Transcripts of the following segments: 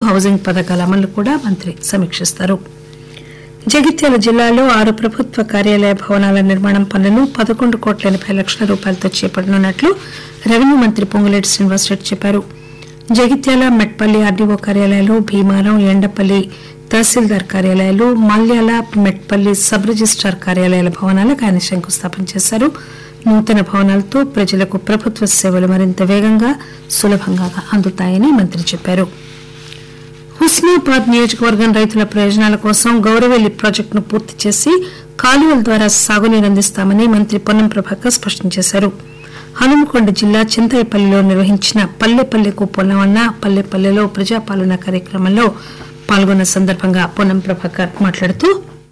housing పథకాల అమలు కూడా మంత్రి సమీక్షిస్తారు జగిత్యాల జిల్లాలో ఆరు ప్రభుత్వ కార్యాలయ భవనాల నిర్మాణం పనులను పదకొండు కోట్ల ఎనభై లక్షల రూపాయలతో చేపట్టనున్నట్లు రెవెన్యూ మంత్రి పొంగులేటి శ్రీనివాసరెడ్డి చెప్పారు జగిత్యాల మెట్పల్లి ఆర్డీఓ కార్యాలయాలు భీమారం ఎండపల్లి తహసీల్దార్ కార్యాలయాలు మాల్యాల మెట్పల్లి సబ్ రిజిస్టార్ కార్యాలయాల భవనాలకు ఆయన శంకుస్థాపన చేశారు నూతన భవనాలతో ప్రజలకు ప్రభుత్వ సేవలు మరింత వేగంగా సులభంగా అందుతాయని మంత్రి చెప్పారు హుస్నాబాద్ నియోజకవర్గం రైతుల ప్రయోజనాల కోసం గౌరవెల్లి ప్రాజెక్టును పూర్తి చేసి కాలువల ద్వారా సాగునీరు అందిస్తామని మంత్రి పొన్నం ప్రభాకర్ స్పష్టం చేశారు హనుమకొండ జిల్లా చింతాయిపల్లిలో నిర్వహించిన పల్లె పల్లెకు పొన్నవన్న పల్లె పల్లెలో ప్రజాపాలన కార్యక్రమంలో పాల్గొన్న సందర్భంగా పొన్నం ప్రభాకర్ మాట్లాడుతూ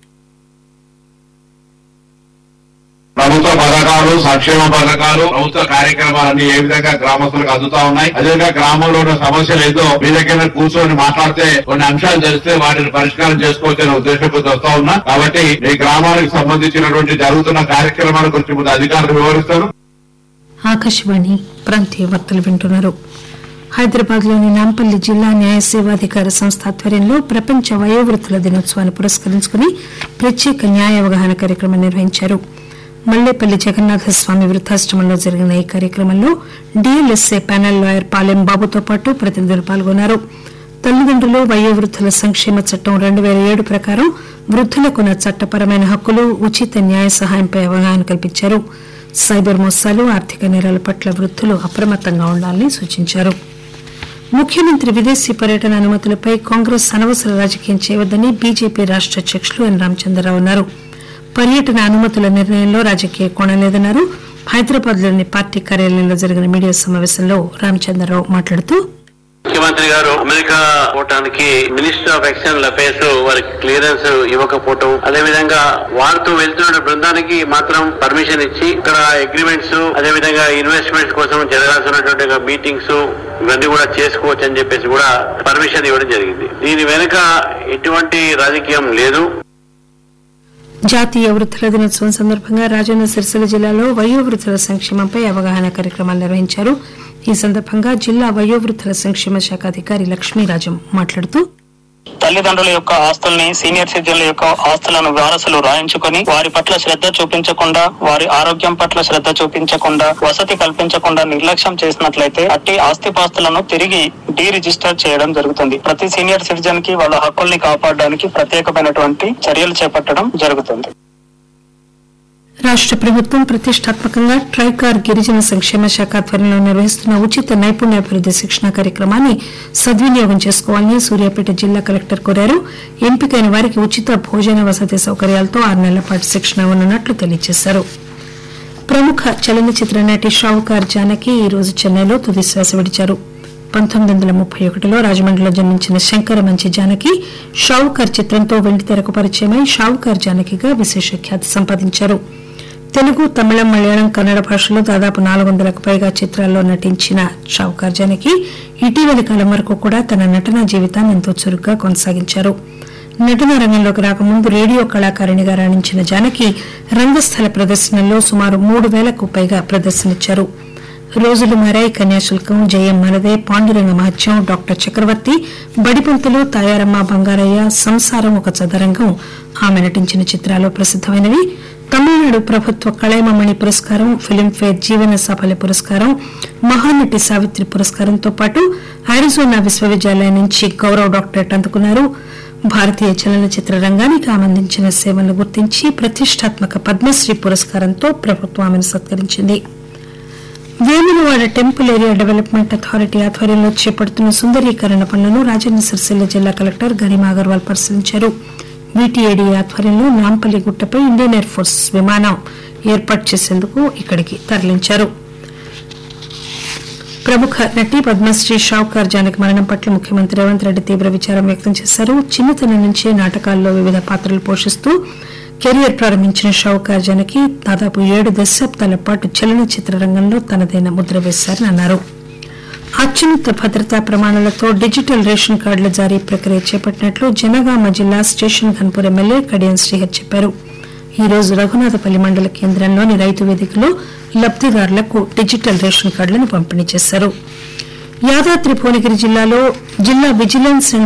ప్రభుత్వ పథకాలు సంక్షేమ పథకాలు ప్రభుత్వ కార్యక్రమాలన్నీ ఏ విధంగా గ్రామస్తులకు అందుతా ఉన్నాయి అదేవిధంగా గ్రామంలో ఉన్న సమస్యలు ఏదో మీ దగ్గర కూర్చొని మాట్లాడితే కొన్ని అంశాలు తెలిస్తే వాటిని పరిష్కారం చేసుకోవచ్చనే ఉద్దేశంతో వస్తా ఉన్నా కాబట్టి ఈ గ్రామానికి సంబంధించినటువంటి జరుగుతున్న కార్యక్రమాల గురించి ముందు అధికారులు వివరిస్తారు ఆకాశవాణి ప్రాంతీయ వార్తలు వింటున్నారు హైదరాబాద్ లోని నాంపల్లి జిల్లా న్యాయ సేవాధికార సంస్థ ఆధ్వర్యంలో ప్రపంచ వయోవృత్తుల దినోత్సవాన్ని పురస్కరించుకుని ప్రత్యేక న్యాయ అవగాహన కార్యక్రమం నిర్వహించారు మల్లేపల్లి జగన్నాథ స్వామి వృద్ధాశ్రమంలో జరిగిన ఈ కార్యక్రమంలో డిఎల్ఎస్ఏ ప్యానెల్ లాయర్ పాలెం బాబుతో పాటు ప్రతినిధులు పాల్గొన్నారు తల్లిదండ్రులు వయోవృద్ధుల సంక్షేమ చట్టం రెండు వేల ఏడు ప్రకారం వృద్ధులకున్న చట్టపరమైన హక్కులు ఉచిత న్యాయ సహాయంపై అవగాహన కల్పించారు సైబర్ మోసాలు ఆర్థిక నేరాల పట్ల వృద్ధులు అప్రమత్తంగా ఉండాలని సూచించారు ముఖ్యమంత్రి విదేశీ పర్యటన అనుమతులపై కాంగ్రెస్ అనవసర రాజకీయం చేయవద్దని బీజేపీ రాష్ట అధ్యకులు ఎన్ రామచంద్రరావు అన్నారు పర్యటన అనుమతుల నిర్ణయంలో రాజకీయ కోణం లేదన్నారు హైదరాబాద్ లోని పార్టీ కార్యాలయంలో జరిగిన మీడియా సమావేశంలో రామచంద్రరావు మాట్లాడుతూ ముఖ్యమంత్రి గారు అమెరికా పోవటానికి మినిస్టర్ ఆఫ్ ఎక్స్టర్నల్ అఫైర్స్ వారికి క్లియరెన్స్ ఇవ్వకపోవటం అదే విధంగా వారితో వెళ్తున్న బృందానికి మాత్రం పర్మిషన్ ఇచ్చి ఇక్కడ అగ్రిమెంట్స్ అదే విధంగా ఇన్వెస్ట్మెంట్స్ కోసం జరగాల్సినటువంటి మీటింగ్స్ ఇవన్నీ కూడా చేసుకోవచ్చు అని చెప్పేసి కూడా పర్మిషన్ ఇవ్వడం జరిగింది దీని వెనుక ఎటువంటి రాజకీయం లేదు జాతీయ వృద్ధుల దినోత్సవం సందర్భంగా రాజన్న సిరిసిల్ల జిల్లాలో వయోవృద్ధుల సంక్షేమంపై అవగాహన కార్యక్రమాలు నిర్వహించారు ఈ సందర్భంగా జిల్లా వయోవృద్ధుల సంక్షేమ శాఖ అధికారి లక్ష్మీరాజం మాట్లాడుతూ తల్లిదండ్రుల యొక్క ఆస్తుల్ని సీనియర్ సిటిజన్ల యొక్క ఆస్తులను వారసులు రాయించుకొని వారి పట్ల శ్రద్ధ చూపించకుండా వారి ఆరోగ్యం పట్ల శ్రద్ధ చూపించకుండా వసతి కల్పించకుండా నిర్లక్ష్యం చేసినట్లయితే అట్టి ఆస్తిపాస్తులను తిరిగి డీ రిజిస్టర్ చేయడం జరుగుతుంది ప్రతి సీనియర్ సిటిజన్ కి వాళ్ళ హక్కుల్ని కాపాడడానికి ప్రత్యేకమైనటువంటి చర్యలు చేపట్టడం జరుగుతుంది రాష్ట ప్రభుత్వం ప్రతిష్టాత్మకంగా ట్రైకార్ గిరిజన సంక్షేమ శాఖ ఆధ్వర్యంలో నిర్వహిస్తున్న ఉచిత నైపుణ్యాభివృద్ది శిక్షణ కార్యక్రమాన్ని సద్వినియోగం చేసుకోవాలని సూర్యాపేట జిల్లా కలెక్టర్ కోరారు ఎంపికైన వారికి ఉచిత భోజన వసతి సౌకర్యాలతో ఆరు నెలల పాటు శిక్షణ ఇవ్వనున్నట్లు తెలియజేశారు ప్రముఖ చలనచిత్ర నటి షావుకార్ జానకి ఈ రోజు చెన్నైలో తుది శ్వాస విడిచారు పంతొమ్మిది వందల ముప్పై ఒకటిలో రాజమండ్రిలో జన్మించిన శంకర మంచి జానకి షావుకార్ చిత్రంతో వెండితెరకు పరిచయమై షావుకార్ జానకిగా విశేష ఖ్యాతి సంపాదించారు తెలుగు తమిళం మలయాళం కన్నడ భాషలో దాదాపు నాలుగు వందలకు పైగా చిత్రాల్లో నటించిన షావుకార్ జానకి ఇటీవలి కాలం వరకు కూడా తన నటనా జీవితాన్ని ఎంతో చురుగ్గా కొనసాగించారు నటన రంగంలోకి రాకముందు రేడియో కళాకారిణిగా రాణించిన జానకి రంగస్థల ప్రదర్శనల్లో సుమారు మూడు వేలకు పైగా ప్రదర్శనిచ్చారు రోజులు మారాయి కన్యాశుల్కం జయం మనదే పాండురంగ మహత్యం డాక్టర్ చక్రవర్తి బడిపంతులు తాయారమ్మ బంగారయ్య సంసారం ఒక చదరంగం ఆమె నటించిన చిత్రాలు ప్రసిద్దమైనవి తమిళనాడు ప్రభుత్వ కళైమణి పురస్కారం ఫిలింఫేర్ జీవన సాఫల్య పురస్కారం మహానటి సావిత్రి పురస్కారంతో పాటు అరిజోనా విశ్వవిద్యాలయం నుంచి గౌరవ డాక్టరేట్ అందుకున్నారు భారతీయ చలనచిత్ర రంగానికి ఆమె అందించిన సేవలను గుర్తించి ప్రతిష్టాత్మక పద్మశ్రీ పురస్కారంతో ప్రభుత్వం ఆమెను సత్కరించింది Vemulawada temple area development authority ఆధ్వర్యంలో చేపడుతున్న సుందరీకరణ పనులను రాజన్న సిరిసిల్ల జిల్లా కలెక్టర్ గరిమా అగర్వాల్ పరిశీలించారు వీటీఏడీ ఆధ్వర్యంలో నాంపల్లి గుట్టపై ఇండియన్ ఎయిర్ ఫోర్స్ విమానం ఏర్పాటు చేసేందుకు ఇక్కడికి తరలించారు ప్రముఖ నటి పద్మశ్రీ షావుకార్ జానకి మరణం పట్ల ముఖ్యమంత్రి రేవంత్ రెడ్డి తీవ్ర విచారం వ్యక్తం చేశారు చిన్నతనం నుంచే నాటకాల్లో వివిధ పాత్రలు పోషిస్తూ కెరియర్ ప్రారంభించిన షావుకార్ జానకి దాదాపు ఏడు దశాబ్దాల పాటు చలనచిత్ర రంగంలో తనదైన ముద్ర వేశారని అన్నారు అత్యున్నత భద్రతా ప్రమాణాలతో డిజిటల్ రేషన్ కార్డుల జారీ ప్రక్రియ చేపట్టినట్లు జనగామ జిల్లా స్టేషన్ ఘన్పూర్ ఎమ్మెల్యే కడియం శ్రీహర్ చెప్పారు ఈ రోజు రఘునాథపల్లి మండల కేంద్రంలోని రైతు వేదికలో లబ్దిదారులకు డిజిటల్ రేషన్ కార్డులను పంపిణీ చేశారు యాదాద్రి భువనగిరి జిల్లాలో జిల్లా విజిలెన్స్ అండ్